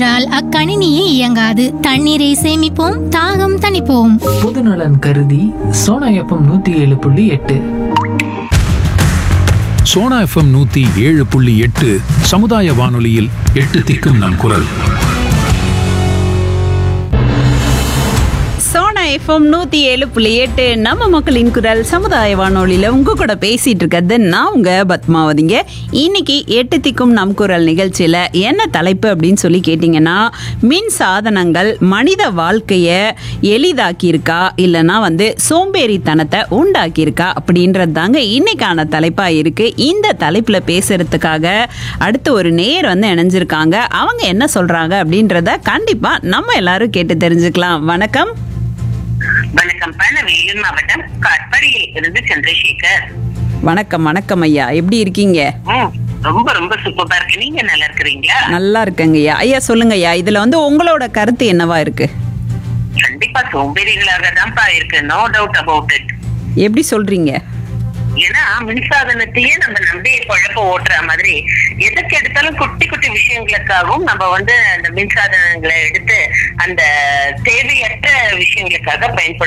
என்றால் அக்கணினியே இயங்காது தண்ணீரை சேமிப்போம் தாகம் தணிப்போம் பொதுநலன் கருதி சோனா எஃப்எம் நூத்தி ஏழு புள்ளி எட்டு சோனா எஃப்எம் நூத்தி ஏழு புள்ளி எட்டு சமுதாய வானொலியில் எட்டு திக்கும் நம் குரல் சோனா எஃப்எம் நூத்தி ஏழு புள்ளி எட்டு நம்ம மக்களின் குரல் சமுதாய வானொலியில உங்க கூட பேசிட்டு இருக்கிறது நான் உங்க பத்மாவதிங்க இன்னைக்கு எட்டு திக்கும் நம் குரல் நிகழ்ச்சியில என்ன தலைப்பு அப்படின்னு சொல்லி கேட்டிங்கன்னா மின் சாதனங்கள் மனித வாழ்க்கைய எளிதாக்கி இருக்கா இல்லைன்னா வந்து சோம்பேறித்தனத்தை உண்டாக்கி இருக்கா அப்படின்றது தாங்க இன்னைக்கான தலைப்பா இருக்கு இந்த தலைப்புல பேசுறதுக்காக அடுத்து ஒரு நேர் வந்து இணைஞ்சிருக்காங்க அவங்க என்ன சொல்றாங்க அப்படின்றத கண்டிப்பா நம்ம எல்லாரும் கேட்டு தெரிஞ்சுக்கலாம் வணக்கம் வணக்கம் நான் வேலூர் மாவட்டம் காட்பாடியில் இருந்து சந்திரசேகர் வணக்கம் வணக்கம் ஐயா எப்படி இருக்கீங்க ம், ரொம்ப ரொம்ப சூப்பரா இருக்கு நீங்க நல்லா இருக்கிறீங்களா நல்லா இருக்கங்க ஐயா ஐயா சொல்லுங்க ஐயா இதுல வந்து உங்களோட கருத்து என்னவா இருக்கு கண்டிப்பா சோம்பேறிகளாக தான்ப்பா இருக்கு நோ டவுட் அபவுட் இட் எப்படி சொல்றீங்க ஏன்னா மின்சாதனத்தையே நம்ம நம்பி குழப்ப ஓட்டுற மாதிரி எதுக்கு எடுத்தாலும் குட்டி குட்டி விஷயங்களுக்காகவும் நம்ம வந்து அந்த மின்சாதனங்களை எடுத்து அந்த தேவையற்ற விஷயங்களுக்காக பயன்படுத்த